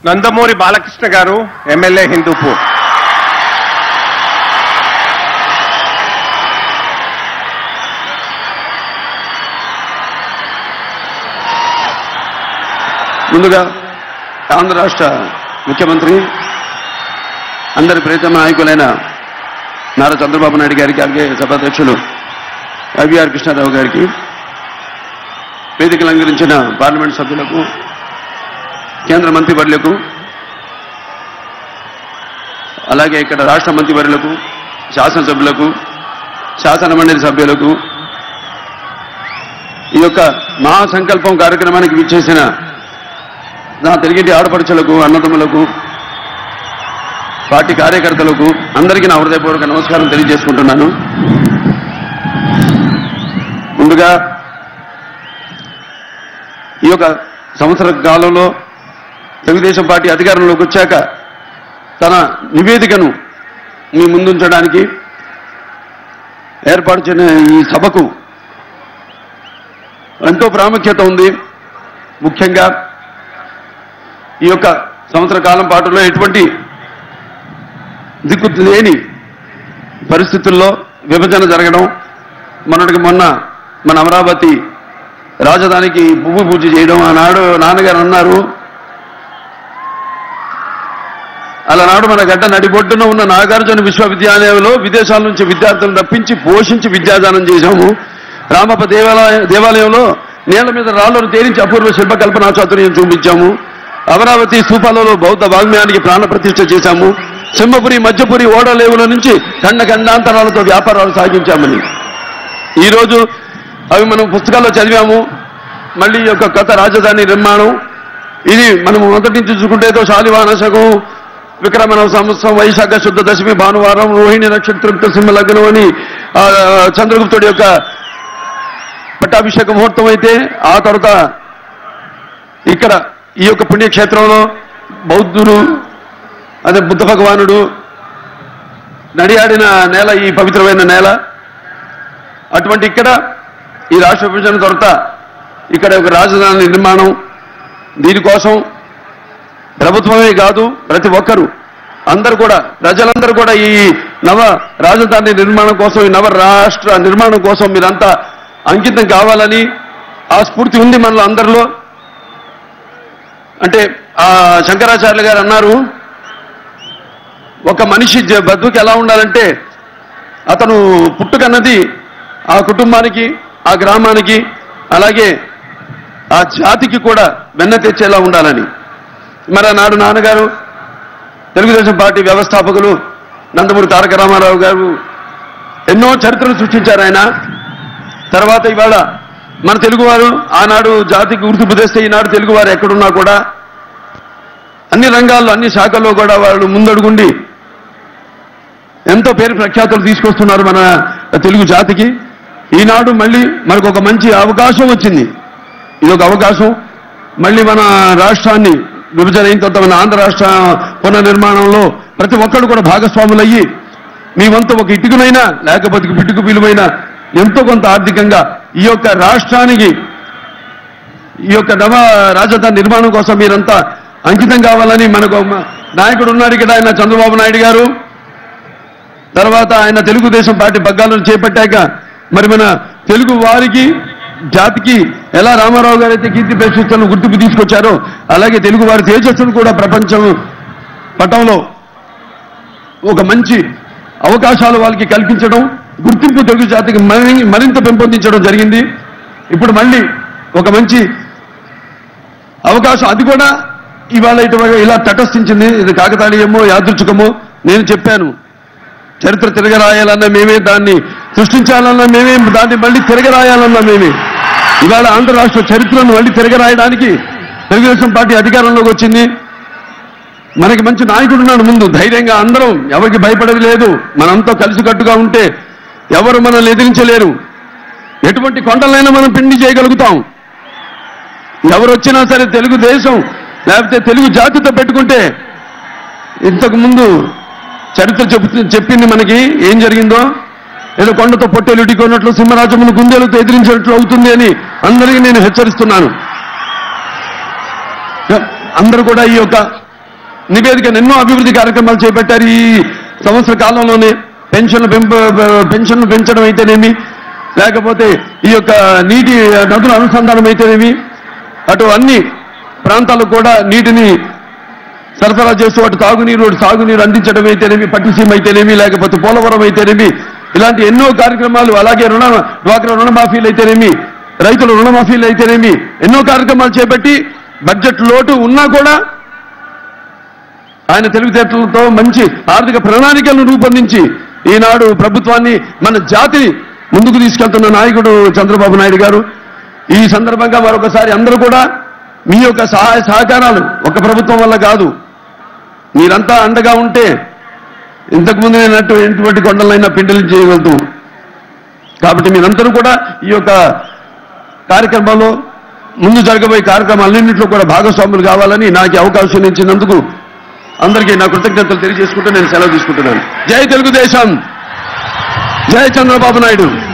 నందమూరి బాలకృష్ణ గారు ఎమ్మెల్యే హిందూపూర్ ముందుగా ఆంధ్ర రాష్ట్ర ముఖ్యమంత్రి అందరి ప్రీతమ నాయకులైన నారా చంద్రబాబు నాయుడు గారికి అలాగే సభాధ్యక్షులు రవిఆర్ కృష్ణారావు గారికి వేదికలు అలంకరించిన పార్లమెంట్ సభ్యులకు కేంద్ర మంత్రివర్యులకు అలాగే ఇక్కడ రాష్ట్ర మంత్రివర్యులకు శాసనసభ్యులకు శాసన మండలి సభ్యులకు ఈ యొక్క మహాసంకల్పం కార్యక్రమానికి విచ్చేసిన నా తెలుగింటి ఆడపడుచులకు అన్నదమ్ములకు పార్టీ కార్యకర్తలకు అందరికీ నా హృదయపూర్వక నమస్కారం తెలియజేసుకుంటున్నాను ముందుగా ఈ యొక్క సంవత్సర కాలంలో తెలుగుదేశం పార్టీ అధికారంలోకి వచ్చాక తన నివేదికను మీ ముందుంచడానికి ఏర్పాటు చేసిన ఈ సభకు ఎంతో ప్రాముఖ్యత ఉంది ముఖ్యంగా ఈ యొక్క సంవత్సర కాలం పాటులో ఎటువంటి దిక్కు లేని పరిస్థితుల్లో విభజన జరగడం మొన్నటికి మొన్న మన అమరావతి రాజధానికి భూమి పూజ చేయడం ఆనాడు నాన్నగారు అన్నారు అలనాడు మన గడ్డ నడిబొడ్డున ఉన్న నాగార్జున విశ్వవిద్యాలయంలో విదేశాల నుంచి విద్యార్థులను రప్పించి పోషించి విద్యాదానం చేశాము రామప్ప దేవాలయ దేవాలయంలో నేల మీద రాళ్లను తేలించి అపూర్వ శిల్పకల్పనా చాతుర్యం చూపించాము అమరావతి స్థూపాలలో బౌద్ధ వాగ్మయానికి ప్రాణ ప్రతిష్ఠ చేశాము సింహపురి మధ్యపురి ఓడలేవుల నుంచి ఖండ ఖండాంతరాలతో వ్యాపారాలు సాగించామని ఈరోజు అవి మనం పుస్తకాల్లో చదివాము మళ్ళీ ఈ యొక్క కొత్త రాజధాని నిర్మాణం ఇది మనం మొదటి నుంచి చూసుకుంటే ఏదో శాలివానశకం విక్రమణ సంవత్సరం వైశాఖ శుద్ధ దశమి భానువారం రోహిణి నక్షత్ర సింహ లగ్నం అని ఆ, చంద్రగుప్తుడి యొక్క పట్టాభిషేక ముహూర్తం అయితే ఆ తర్వాత ఇక్కడ ఈ యొక్క పుణ్యక్షేత్రంలో బౌద్ధులు అదే బుద్ధ భగవానుడు నడియాడిన నేల ఈ పవిత్రమైన నేల అటువంటి ఇక్కడ ఈ రాష్ట్ర విభజన తర్వాత ఇక్కడ ఒక రాజధాని నిర్మాణం దీనికోసం ప్రభుత్వమే కాదు ప్రతి ఒక్కరూ అందరూ కూడా ప్రజలందరూ కూడా ఈ నవ రాజధాని నిర్మాణం కోసం ఈ నవ రాష్ట్ర నిర్మాణం కోసం మీరంతా అంకితం కావాలని ఆ స్ఫూర్తి ఉంది మనలో అందరిలో అంటే ఆ శంకరాచార్యులు గారు అన్నారు ఒక మనిషి జ- బతుకు ఎలా ఉండాలంటే అతను పుట్టుకన్నది ఆ కుటుంబానికి ఆ గ్రామానికి అలాగే ఆ జాతికి కూడా వెన్న తెచ్చేలా ఉండాలని మరి నాడు నాన్నగారు తెలుగుదేశం పార్టీ వ్యవస్థాపకులు నందమూరి తారక రామారావు గారు ఎన్నో చరిత్రలు సృష్టించారు ఆయన తర్వాత ఇవాళ మన తెలుగువారు ఆనాడు జాతికి గుర్తింపు తెస్తే ఈనాడు తెలుగువారు ఎక్కడున్నా కూడా అన్ని రంగాల్లో అన్ని శాఖల్లో కూడా వాళ్ళు ముందడుగుండి ఎంతో పేరు ప్రఖ్యాతులు తీసుకొస్తున్నారు మన తెలుగు జాతికి ఈనాడు మళ్ళీ మనకు ఒక మంచి అవకాశం వచ్చింది ఇది ఒక అవకాశం మళ్ళీ మన రాష్ట్రాన్ని విభజన అయిన తర్వాత మన ఆంధ్ర రాష్ట్ర పునర్నిర్మాణంలో ప్రతి ఒక్కరు కూడా భాగస్వాములయ్యి మీ వంతు ఒక ఇటుకునైనా లేకపోతే బిడ్డుకు విలువైన ఎంతో కొంత ఆర్థికంగా ఈ యొక్క రాష్ట్రానికి ఈ యొక్క నవ రాజధాని నిర్మాణం కోసం మీరంతా అంకితం కావాలని మనకు ఒక నాయకుడు ఉన్నాడు ఇక్కడ ఆయన చంద్రబాబు నాయుడు గారు తర్వాత ఆయన తెలుగుదేశం పార్టీ పగ్గాలను చేపట్టాక మరి మన తెలుగు వారికి జాతికి ఎలా రామారావు గారు అయితే కీర్తి ప్రశస్తులను గుర్తింపు తీసుకొచ్చారో అలాగే తెలుగు వారి తేజస్సును కూడా ప్రపంచం పటంలో ఒక మంచి అవకాశాలు వాళ్ళకి కల్పించడం గుర్తింపు తెలుగు జాతికి మరి మరింత పెంపొందించడం జరిగింది ఇప్పుడు మళ్ళీ ఒక మంచి అవకాశం అది కూడా ఇవాళ ఇటువంటి ఇలా తటస్థించింది ఇది కాకతాళీయమో యాదృచ్ఛికమో నేను చెప్పాను చరిత్ర తిరగరాయాలన్నా మేమే దాన్ని సృష్టించాలన్నా మేమే దాన్ని మళ్ళీ తిరగరాయాలన్నా మేమే ఇవాళ ఆంధ్ర రాష్ట్ర చరిత్రను మళ్ళీ తిరగరాయడానికి తెలుగుదేశం పార్టీ అధికారంలోకి వచ్చింది మనకి మంచి నాయకుడు ఉన్నాడు ముందు ధైర్యంగా అందరం ఎవరికి భయపడేది లేదు మనంతా కలిసికట్టుగా ఉంటే ఎవరు మనల్ని ఎదిరించలేరు ఎటువంటి కొండలైనా మనం పిండి చేయగలుగుతాం ఎవరు వచ్చినా సరే తెలుగుదేశం లేకపోతే తెలుగు జాతితో పెట్టుకుంటే ఇంతకు ముందు చరిత్ర చెబుతు చెప్పింది మనకి ఏం జరిగిందో ఏదో కొండతో పొట్టేలు ఇటుకున్నట్లు సింహరాజమును గుండెలతో ఎదిరించినట్లు అవుతుంది అని అందరికీ నేను హెచ్చరిస్తున్నాను అందరూ కూడా ఈ యొక్క నివేదికను ఎన్నో అభివృద్ధి కార్యక్రమాలు చేపట్టారు ఈ సంవత్సర కాలంలోనే పెన్షన్లు పెంప పెన్షన్లు పెంచడం అయితేనేమి లేకపోతే ఈ యొక్క నీటి నదుల అనుసంధానం అయితేనేమి అటు అన్ని ప్రాంతాలకు కూడా నీటిని సరఫరా చేస్తూ అటు తాగునీరు అటు సాగునీరు అందించడం అయితేనేమి పట్టిసీమ అయితేనేమి లేకపోతే పోలవరం అయితేనేమి ఇలాంటి ఎన్నో కార్యక్రమాలు అలాగే రుణ డ్వాక్రా రుణమాఫీలు అయితేనేమి రైతుల రుణమాఫీలు అయితేనేమి ఎన్నో కార్యక్రమాలు చేపట్టి బడ్జెట్ లోటు ఉన్నా కూడా ఆయన తెలివితేటలతో మంచి ఆర్థిక ప్రణాళికలను రూపొందించి ఈనాడు ప్రభుత్వాన్ని మన జాతిని ముందుకు తీసుకెళ్తున్న నాయకుడు చంద్రబాబు నాయుడు గారు ఈ సందర్భంగా మరొకసారి అందరూ కూడా మీ యొక్క సహాయ సహకారాలు ఒక ప్రభుత్వం వల్ల కాదు మీరంతా అండగా ఉంటే ఇంతకుముందు నేనట్టు ఎటువంటి కొండలైనా పిండిలు చేయగలుగుతాం కాబట్టి మీరందరూ కూడా ఈ యొక్క కార్యక్రమంలో ముందు జరగబోయే కార్యక్రమాలన్నింటిలో కూడా భాగస్వాములు కావాలని నాకు ఈ అవకాశం ఇచ్చినందుకు అందరికీ నా కృతజ్ఞతలు తెలియజేసుకుంటూ నేను సెలవు తీసుకుంటున్నాను జై తెలుగుదేశం జై చంద్రబాబు నాయుడు